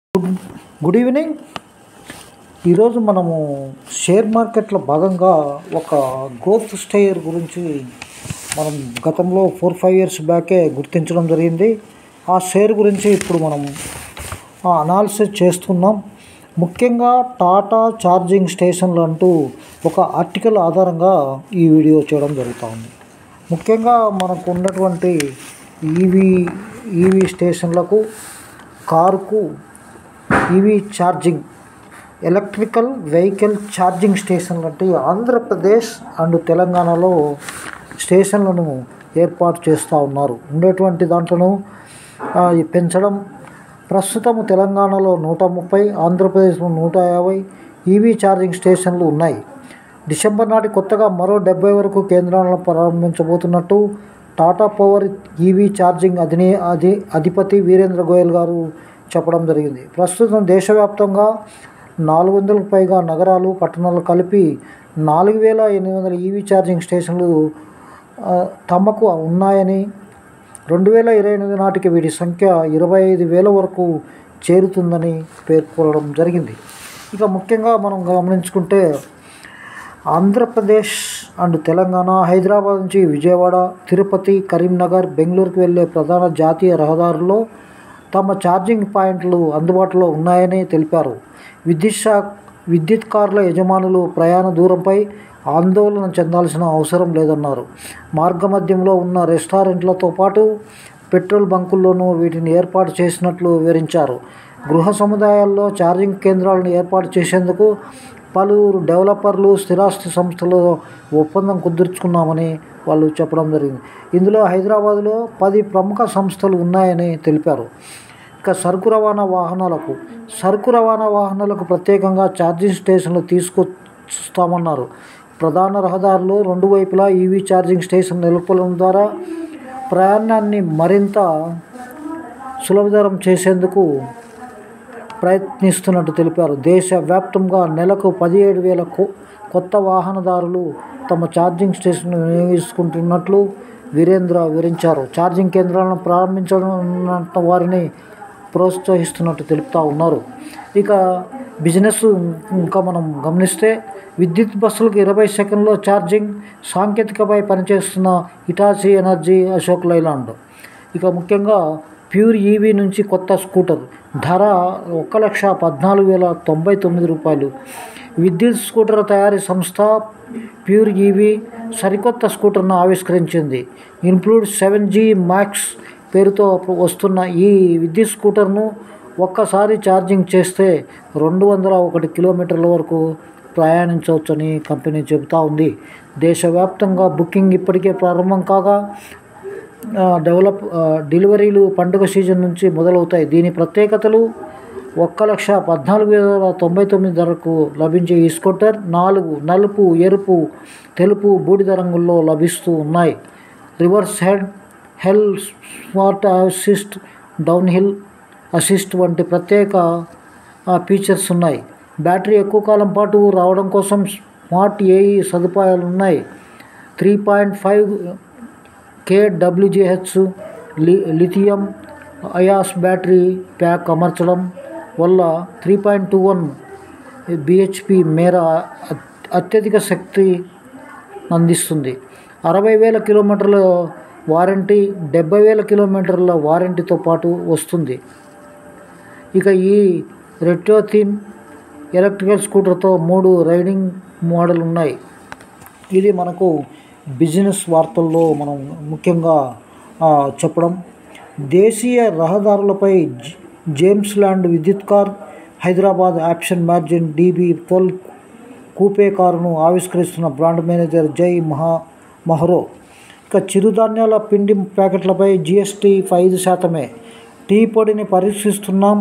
good evening ఈరోజు మనము share మార్కెట్లో భాగంగా ఒక గ్రోత్ స్టేయర్ గురించి మనం గతంలో ఫోర్ ఫైవ్ ఇయర్స్ బ్యాకే గుర్తించడం జరిగింది ఆ షేర్ గురించి ఇప్పుడు మనం అనాలిసిస్ చేస్తున్నాం ముఖ్యంగా టాటా ఛార్జింగ్ స్టేషన్లు అంటూ ఒక ఆర్టికల్ ఆధారంగా ఈ వీడియో చేయడం జరుగుతూ ఉంది ముఖ్యంగా మనకు ఉన్నటువంటి ఈవీ ఈవీ స్టేషన్లకు కారుకు EV charging electrical vehicle charging స్టేషన్లు అంటే ఆంధ్రప్రదేశ్ అండ్ తెలంగాణలో స్టేషన్లను ఏర్పాటు చేస్తూ ఉన్నారు ఉండేటువంటి దాంట్లోనూ ఆ, ఈ పెంచడం ప్రస్తుతం తెలంగాణలో నూట ముప్పై ఆంధ్రప్రదేశ్లో నూట యాభై ఈవీ ఛార్జింగ్ స్టేషన్లు ఉన్నాయి డిసెంబర్ నాటి కొత్తగా మరో డెబ్బై వరకు కేంద్రాలను ప్రారంభించబోతున్నట్టు టాటా పవర్ ఈవీ ఛార్జింగ్ అధినే అధి అధిపతి వీరేంద్ర గోయల్ గారు చెప్పడం జరిగింది ప్రస్తుతం దేశవ్యాప్తంగా నాలుగు వందలకు పైగా నగరాలు పట్టణాలు కలిపి నాలుగు వేల ఎనిమిది వందల ఈవీ ఛార్జింగ్ స్టేషన్లు ఆ, తమకు ఉన్నాయని రెండు వేల ఇరవై ఎనిమిది నాటికి వీటి సంఖ్య ఇరవై ఐదు వేల వరకు చేరుతుందని పేర్కొనడం జరిగింది ఇక ముఖ్యంగా మనం గమనించుకుంటే ఆంధ్రప్రదేశ్ అండ్ తెలంగాణ హైదరాబాద్ నుంచి విజయవాడ తిరుపతి కరీంనగర్ బెంగళూరుకు వెళ్ళే ప్రధాన జాతీయ రహదారుల్లో తమ ఛార్జింగ్ పాయింట్లు అందుబాటులో ఉన్నాయని తెలిపారు విద్యుత్ శా విద్యుత్ కార్ల యజమానులు ప్రయాణ దూరంపై ఆందోళన చెందాల్సిన అవసరం లేదన్నారు మార్గమధ్యంలో ఉన్న రెస్టారెంట్లతో పాటు పెట్రోల్ బంకుల్లోనూ వీటిని ఏర్పాటు చేసినట్లు వివరించారు గృహ సముదాయాల్లో ఛార్జింగ్ కేంద్రాలను ఏర్పాటు చేసేందుకు పలువురు డెవలపర్లు స్థిరాస్తి సంస్థలు ఒప్పందం కుదుర్చుకున్నామని వాళ్ళు చెప్పడం జరిగింది ఇందులో హైదరాబాద్లో పది ప్రముఖ సంస్థలు ఉన్నాయని తెలిపారు ఇక సరుకు రవాణా వాహనాలకు సరుకు రవాణా వాహనాలకు ప్రత్యేకంగా ఛార్జింగ్ స్టేషన్లు తీసుకొస్తామన్నారు ప్రధాన రహదారులు రెండు వైపులా ఈవీ ఛార్జింగ్ స్టేషన్ నెలకొల్పడం ద్వారా ప్రయాణాన్ని మరింత సులభతరం చేసేందుకు ప్రయత్నిస్తున్నట్టు తెలిపారు దేశవ్యాప్తంగా నెలకు పదిహేడు వేల కొ- కొత్త వాహనదారులు తమ ఛార్జింగ్ స్టేషన్ వినియోగించుకుంటున్నట్లు వీరేంద్ర వివరించారు ఛార్జింగ్ కేంద్రాలను ప్రారంభించనున్న వారిని ప్రోత్సహిస్తున్నట్టు తెలుపుతూ ఉన్నారు ఇక బిజినెస్ ఇంకా మనం గమనిస్తే విద్యుత్ బస్సులకు ఇరవై సెకండ్లో ఛార్జింగ్ సాంకేతికపై పనిచేస్తున్న హిటాచి ఎనర్జీ అశోక్ లైలాండ్ ఇక ముఖ్యంగా ప్యూర్ ఈవీ నుంచి కొత్త స్కూటర్ ధర ఒక లక్ష పద్నాలుగు వేల తొంభై తొమ్మిది రూపాయలు విద్యుత్ స్కూటర్ తయారీ సంస్థ ప్యూర్ ఈవీ సరికొత్త స్కూటర్ను ఆవిష్కరించింది ఇన్క్లూడ్ సెవెన్ జీ మ్యాక్స్ పేరుతో వస్తున్న ఈ విద్యుత్ స్కూటర్ను ఒక్కసారి ఛార్జింగ్ చేస్తే రెండు వందల ఒకటి కిలోమీటర్ల వరకు ప్రయాణించవచ్చని కంపెనీ చెబుతా ఉంది దేశవ్యాప్తంగా బుకింగ్ ఇప్పటికే ప్రారంభం కాగా ఆ, డెవలప్ ఆ, డెలివరీలు పండుగ సీజన్ నుంచి మొదలవుతాయి దీని ప్రత్యేకతలు ఒక్క లక్ష పద్నాలుగు వేల తొంభై తొమ్మిది ధరకు లభించే ఈ స్కూటర్ నాలుగు నలుపు ఎరుపు తెలుపు బూడిద రంగుల్లో లభిస్తూ ఉన్నాయి reverse head hell smart assist down hill assist వంటి ప్రత్యేక ఆ, ఫీచర్స్ ఉన్నాయి బ్యాటరీ ఎక్కువ కాలం పాటు రావడం కోసం స్మార్ట్ ఏఈ సదుపాయాలు ఉన్నాయి త్రీ పాయింట్ ఫైవ్ కేడబ్ల్యూజిహెచ్ లి లిథియం అయాస్ బ్యాటరీ ప్యాక్ అమర్చడం వల్ల three point two one BHP మేర అత్- అత్యధిక శక్తి అందిస్తుంది అరవై వేల కిలోమీటర్ల వారంటీ డెబ్బై వేల కిలోమీటర్ల వారంటీతో పాటు వస్తుంది ఇక ఈ రెట్రోథీన్ ఎలక్ట్రికల్ స్కూటర్తో మూడు రైడింగ్ మోడల్ ఉన్నాయి ఇది మనకు బిజినెస్ వార్తల్లో మనం ముఖ్యంగా ఆ, చెప్పడం దేశీయ రహదారులపై జ- జేమ్స్ ల్యాండ్ విద్యుత్ కార్ హైదరాబాద్ యాక్షన్ మ్యార్జిన్ డీబీ ట్వెల్వ్ కూపే కారును ఆవిష్కరిస్తున్న బ్రాండ్ మేనేజర్ జై మహా మహరో ఇక చిరుధాన్యాల పిండి ప్యాకెట్లపై జిఎస్టీ ఐదు శాతమే టీ పొడిని పరీక్షిస్తున్నాం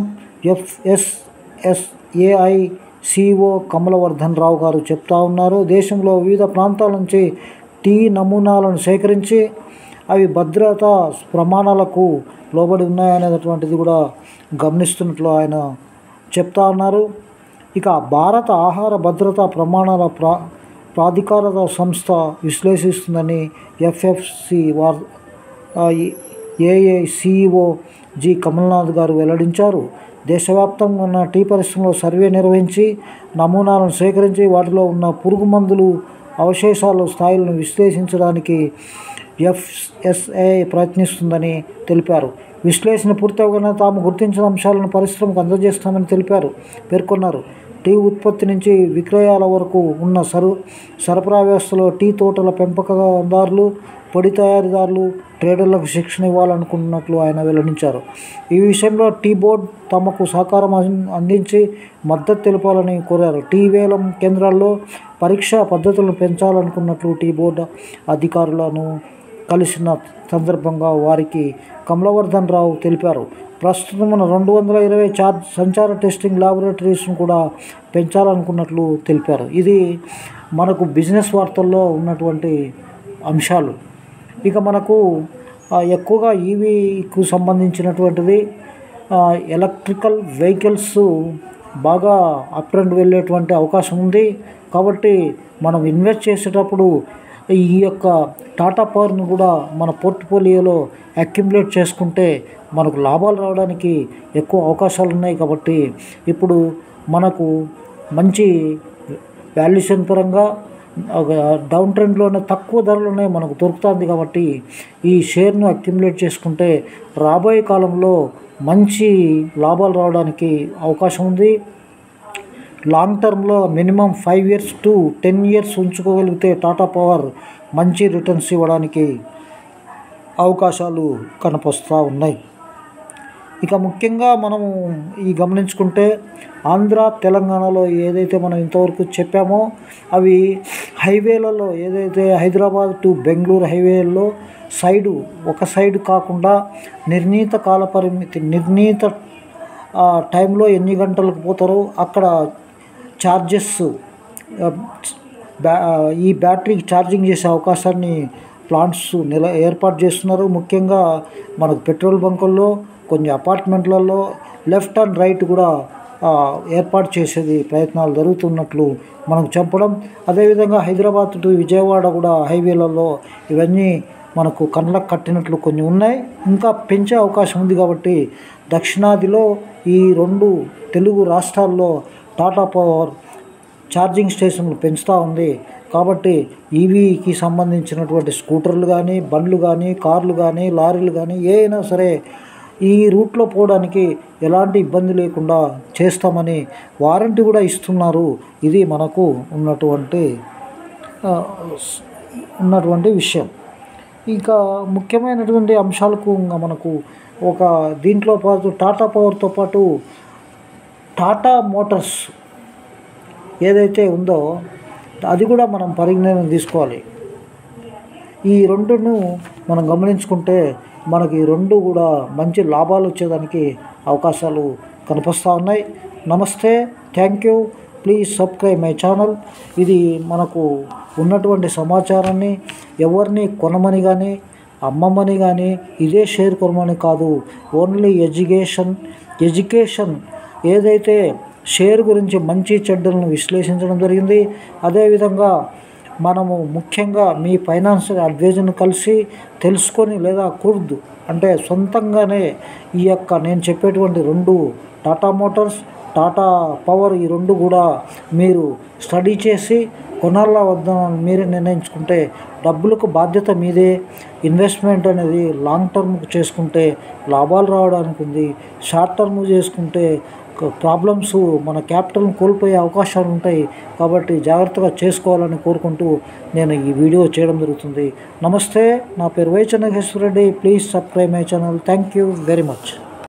ఎఫ్ఎస్ఎస్ఏఐ సిఓ కమలవర్ధన్ రావు గారు చెప్తా ఉన్నారు దేశంలో వివిధ ప్రాంతాల నుంచి టీ నమూనాలను సేకరించి అవి భద్రతా ప్రమాణాలకు లోబడి ఉన్నాయనేటటువంటిది కూడా గమనిస్తున్నట్లు ఆయన చెప్తా ఉన్నారు ఇక భారత ఆహార భద్రతా ప్రమాణాల ప్రా ప్రాధికార సంస్థ విశ్లేషిస్తుందని ఎఫ్ఎఫ్సి వార్ ఏఏ సిఇఓ జి కమల్నాథ్ గారు వెల్లడించారు దేశవ్యాప్తంగా ఉన్న టీ పరిశ్రమలో సర్వే నిర్వహించి నమూనాలను సేకరించి వాటిలో ఉన్న పురుగు మందులు అవశేషాల స్థాయిలను విశ్లేషించడానికి ఎఫ్ఎస్ఏ ప్రయత్నిస్తుందని తెలిపారు విశ్లేషణ పూర్తవగానే తాము గుర్తించిన అంశాలను పరిశ్రమకు అందజేస్తామని తెలిపారు పేర్కొన్నారు టీ ఉత్పత్తి నుంచి విక్రయాల వరకు ఉన్న సరు సరఫరా వ్యవస్థలో టీ తోటల పెంపకదారులు పొడి తయారీదారులు ట్రేడర్లకు శిక్షణ ఇవ్వాలనుకుంటున్నట్లు ఆయన వెల్లడించారు ఈ విషయంలో టీ బోర్డు తమకు సహకారం అం- అందించి మద్దతు తెలపాలని కోరారు టీ వేలం కేంద్రాల్లో పరీక్షా పద్ధతులను పెంచాలనుకున్నట్లు టీ బోర్డు అధికారులను కలిసిన సందర్భంగా వారికి కమలవర్ధన్ రావు తెలిపారు ప్రస్తుతం మన రెండు వందల ఇరవై చార్జ్ సంచార టెస్టింగ్ ల్యాబొరేటరీస్ను కూడా పెంచాలనుకున్నట్లు తెలిపారు ఇది మనకు బిజినెస్ వార్తల్లో ఉన్నటువంటి అంశాలు ఇక మనకు ఆ, ఎక్కువగా ఈవీకు సంబంధించినటువంటిది ఆ, ఎలక్ట్రికల్ వెహికల్స్ బాగా అప్ ట్రెండ్ వెళ్ళేటువంటి అవకాశం ఉంది కాబట్టి మనం ఇన్వెస్ట్ చేసేటప్పుడు ఈ యొక్క టాటా పవర్ను కూడా మన పోర్ట్ఫోలియోలో అక్యుములేట్ చేసుకుంటే మనకు లాభాలు రావడానికి ఎక్కువ అవకాశాలు ఉన్నాయి కాబట్టి ఇప్పుడు మనకు మంచి వాల్యుయేషన్ పరంగా ఒక డౌన్ ట్రెండ్లోనే తక్కువ ధరలోనే మనకు దొరుకుతుంది కాబట్టి ఈ షేర్ను అక్యుములేట్ చేసుకుంటే రాబోయే కాలంలో మంచి లాభాలు రావడానికి అవకాశం ఉంది లాంగ్ టర్మ్లో minimum five years to ten years ఉంచుకోగలిగితే టాటా పవర్ మంచి రిటర్న్స్ ఇవ్వడానికి అవకాశాలు కనపస్తూ ఉన్నాయి ఇక ముఖ్యంగా మనము ఈ గమనించుకుంటే ఆంధ్ర తెలంగాణలో ఏదైతే మనం ఇంతవరకు చెప్పామో అవి హైవేలలో ఏదైతే హైదరాబాద్ టు బెంగళూరు హైవేలో సైడు ఒక సైడ్ కాకుండా నిర్ణీత కాల పరిమితి నిర్ణీత ఆ, టైంలో ఎన్ని గంటలకు పోతారో అక్కడ ఛార్జెస్ బ్యా ఈ బ్యాటరీ ఛార్జింగ్ చేసే అవకాశాన్ని ప్లాంట్స్ నిల ఏర్పాటు చేస్తున్నారు ముఖ్యంగా మనకు పెట్రోల్ బంకుల్లో కొన్ని అపార్ట్మెంట్లలో లెఫ్ట్ అండ్ రైట్ కూడా ఆ, ఏర్పాటు చేసేది ప్రయత్నాలు జరుగుతున్నట్లు మనకు చెప్పడం అదేవిధంగా హైదరాబాద్ టు విజయవాడ కూడా హైవేలలో ఇవన్నీ మనకు కళ్ళకు కట్టినట్లు కొన్ని ఉన్నాయి ఇంకా పెంచే అవకాశం ఉంది కాబట్టి దక్షిణాదిలో ఈ రెండు తెలుగు రాష్ట్రాల్లో టాటా పవర్ ఛార్జింగ్ స్టేషన్లు పెంచుతూ ఉంది కాబట్టి ఈవీకి సంబంధించినటువంటి స్కూటర్లు కానీ బండ్లు కానీ కార్లు కానీ లారీలు కానీ ఏ అయినా సరే ఈ రూట్లో పోవడానికి ఎలాంటి ఇబ్బంది లేకుండా చేస్తామని వారంటీ కూడా ఇస్తున్నారు ఇది మనకు ఉన్నటువంటి ఆ, స్- ఉన్నటువంటి విషయం ఇంకా ముఖ్యమైనటువంటి అంశాలకు ఇంకా మనకు ఒక దీంట్లో పాటు టాటా పవర్తో పాటు టాటా మోటార్స్ ఏదైతే ఉందో అది కూడా మనం పరిజ్ఞానం తీసుకోవాలి ఈ రెండును మనం గమనించుకుంటే మనకి ఈ రెండు కూడా మంచి లాభాలు వచ్చేదానికి అవకాశాలు కనిపిస్తూ ఉన్నాయి నమస్తే thank you please subscribe my channel ఇది మనకు ఉన్నటువంటి సమాచారాన్ని ఎవరిని కొనమని కానీ అమ్మమని కానీ ఇదే షేర్ కొనమని కాదు ఓన్లీ ఎడ్యుకేషన్ ఎడ్యుకేషన్ ఏదైతే షేర్ గురించి మంచి చెడ్డలను విశ్లేషించడం జరిగింది అదేవిధంగా మనము ముఖ్యంగా మీ ఫైనాన్షియల్ అడ్వైజర్ని కలిసి తెలుసుకొని లేదా కుర్దు అంటే సొంతంగానే ఈ యొక్క నేను చెప్పేటువంటి రెండు టాటా మోటార్స్ టాటా పవర్ ఈ రెండు కూడా మీరు స్టడీ చేసి కొనాలా వద్దా అని మీరే నిర్ణయించుకుంటే డబ్బులకు బాధ్యత మీదే ఇన్వెస్ట్మెంట్ అనేది లాంగ్ టర్మ్కి చేసుకుంటే లాభాలు రావడానికి ఉంది షార్ట్ టర్మ్ చేసుకుంటే ప్రాబ్లమ్స్ మన క్యాపిటల్ని కోల్పోయే అవకాశాలు ఉంటాయి కాబట్టి జాగ్రత్తగా చేసుకోవాలని కోరుకుంటూ నేను ఈ వీడియో చేయడం జరుగుతుంది నమస్తే నా పేరు Y Chennakeswara Reddy please subscribe my channel thank you very much